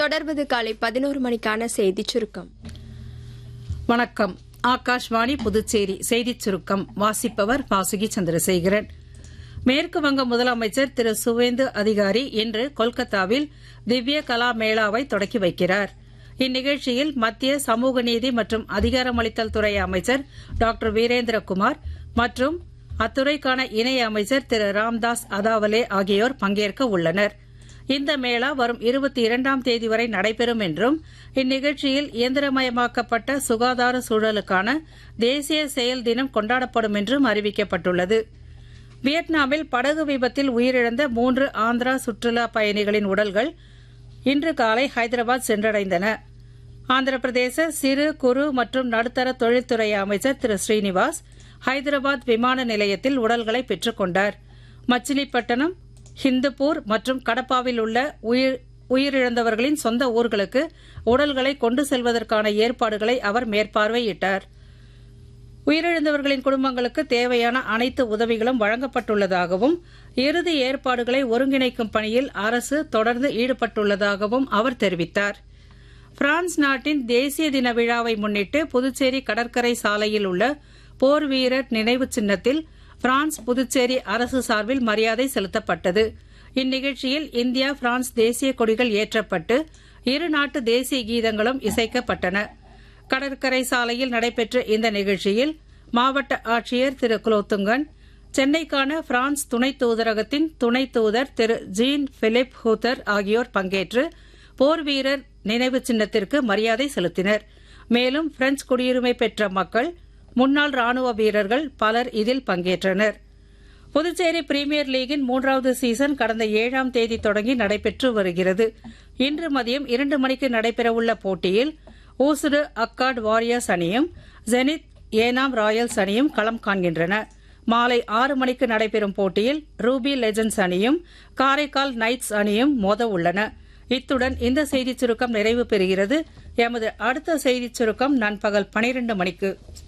தொடர்வது காலை பதினோரு மணிக்கான செய்திச் சுருக்கம் வணக்கம் ஆகாஷ்வாணி புதுச்சேரி செய்திச் சுருக்கம் வாசிப்பவர் வாசுகி சந்திரசேகரன் மேற்கு வங்க முதலமைச்சர் திரு சுவேந்து அதிகாரி இன்று கொல்கத்தாவில் திவ்ய கலா மேளாவை தொடக்கி வைக்கிறார் இந்நிகழ்ச்சியில் மத்திய சமூக நீதி மற்றும் அதிகாரமளித்தல் துறை அமைச்சர் டாக்டர் வீரேந்திரகுமார் மற்றும் அத்துறைக்கான இணை அமைச்சர் திரு ராம்தாஸ் அதாவலே ஆகியோர் பங்கேற்க உள்ளனர் இந்த மேளா வரும் இருபத்தி இரண்டாம் தேதி வரை நடைபெறும் என்றும் இந்நிகழ்ச்சியில் இயந்திரமயமாக்கப்பட்ட சுகாதார சூழலுக்கான தேசிய செயல் தினம் கொண்டாடப்படும் என்றும் அறிவிக்கப்பட்டுள்ளது வியட்நாமில் படகு விபத்தில் உயிரிழந்த மூன்று ஆந்திரா சுற்றுலா பயணிகளின் உடல்கள் இன்று காலை ஹைதராபாத் சென்றடைந்தன ஆந்திர பிரதேச சிறு குறு மற்றும் நடுத்தர தொழில்துறை அமைச்சர் திரு ஸ்ரீனிவாஸ் ஹைதராபாத் விமான நிலையத்தில் உடல்களை பெற்றுக் கொண்டார் மச்சிலிப்பட்டினம் ஹிந்துப்பூர் மற்றும் கடப்பாவில் உள்ள உயிர் உயிரிழந்தவர்களின் சொந்த ஊர்களுக்கு உடல்களை கொண்டு செல்வதற்கான ஏற்பாடுகளை அவர் மேற்பார்வையிட்டார் உயிரிழந்தவர்களின் குடும்பங்களுக்கு தேவையான அனைத்து உதவிகளும் வழங்கப்பட்டுள்ளதாகவும் இறுதி ஏற்பாடுகளை ஒருங்கிணைக்கும் பணியில் அரசு தொடர்ந்து ஈடுபட்டுள்ளதாகவும் அவர் தெரிவித்தார் பிரான்ஸ் நாட்டின் தேசிய தின விழாவை முன்னிட்டு புதுச்சேரி கடற்கரை சாலையில் உள்ள போர் வீரர் நினைவு சின்னத்தில் பிரான்ஸ் புதுச்சேரி அரசு சார்பில் மரியாதை செலுத்தப்பட்டது இந்நிகழ்ச்சியில் இந்தியா பிரான்ஸ் தேசிய கொடிகள் ஏற்றப்பட்டு இரு நாட்டு தேசிய கீதங்களும் இசைக்கப்பட்டன கடற்கரை சாலையில் நடைபெற்ற இந்த நிகழ்ச்சியில் மாவட்ட ஆட்சியர் திரு குலோத்துங்கன் சென்னைக்கான பிரான்ஸ் துணை தூதரகத்தின் துணை தூதர் திரு ஜீன் பிலிப் ஹூத்தர் ஆகியோர் பங்கேற்று போர் வீரர் நினைவு சின்னத்திற்கு மரியாதை செலுத்தினர் மேலும் பிரெஞ்சு குடியுரிமை பெற்ற மக்கள் முன்னாள் ராணுவ வீரர்கள் பலர் இதில் பங்கேற்றனர் புதுச்சேரி பிரீமியர் லீகின் மூன்றாவது சீசன் கடந்த ஏழாம் தேதி தொடங்கி நடைபெற்று வருகிறது இன்று மதியம் இரண்டு மணிக்கு நடைபெறவுள்ள போட்டியில் ஊசுடு அக்காட் வாரியர்ஸ் அணியும் ஜெனித் ஏனாம் ராயல்ஸ் அணியும் களம் காண்கின்றன மாலை ஆறு மணிக்கு நடைபெறும் போட்டியில் ரூபி லெஜண்ட்ஸ் அணியும் காரைக்கால் நைட்ஸ் அணியும் மோத உள்ளன இத்துடன் இந்த செய்திச் சுருக்கம் நிறைவு பெறுகிறது எமது அடுத்த செய்திச் சுருக்கம் நண்பகல் பனிரண்டு மணிக்கு